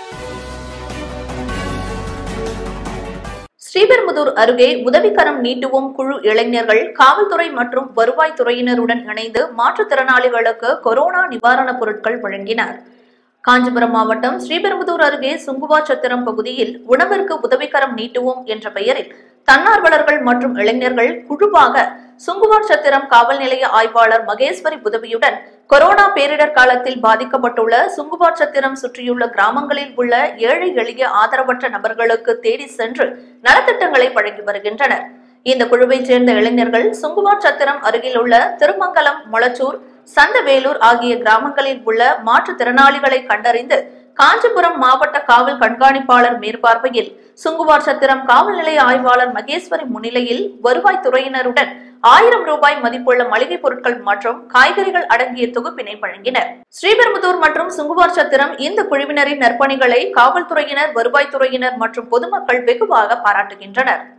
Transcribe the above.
ஸ்ரீபெரும்புதூர் அருகே உதவிக்கரம் நீட்டுவோம் குழு இளைஞர்கள் காவல்துறை மற்றும் வருவாய் துறையினருடன் இணைந்து மாற்றுத்திறனாளிகளுக்கு கொரோனா நிவாரணப் பொருட்கள் வழங்கினர் காஞ்சிபுரம் மாவட்டம் ஸ்ரீபெரும்புதூர் அருகே சுங்குவாச்சத்திரம் பகுதியில் உணவிற்கு உதவிக்கரம் நீட்டுவோம் என்ற பெயரில் தன்னார்வலர்கள் மற்றும் இளைஞர்கள் குழுவாக சுங்குவார் சத்திரம் காவல் நிலைய ஆய்வாளர் மகேஸ்வரி உதவியுடன் கொரோனா பேரிடர் காலத்தில் பாதிக்கப்பட்டுள்ள சுங்குவார் சத்திரம் சுற்றியுள்ள கிராமங்களில் உள்ள ஏழை எளிய ஆதரவற்ற நபர்களுக்கு தேடி சென்று நலத்திட்டங்களை வழங்கி வருகின்றனர் இந்த குழுவைச் சேர்ந்த இளைஞர்கள் சுங்குவார் சத்திரம் அருகில் உள்ள திருமங்கலம் மொளச்சூர் சந்தவேலூர் ஆகிய கிராமங்களில் உள்ள மாற்றுத்திறனாளிகளை கண்டறிந்து காஞ்சிபுரம் மாவட்ட காவல் கண்காணிப்பாளர் மேற்பார்வையில் சுங்குவார் சத்திரம் காவல் நிலைய ஆய்வாளர் மகேஸ்வரி முன்னிலையில் வருவாய் துறையினருடன் ஆயிரம் ரூபாய் மதிப்புள்ள மளிகை பொருட்கள் மற்றும் காய்கறிகள் அடங்கிய தொகுப்பினை வழங்கினர் ஸ்ரீபெரும்புதூர் மற்றும் சுங்குவார் சத்திரம் இந்த குழுவினரின் நற்பணிகளை காவல்துறையினர் வருவாய்த்துறையினர் மற்றும் பொதுமக்கள் வெகுவாக பாராட்டுகின்றனர்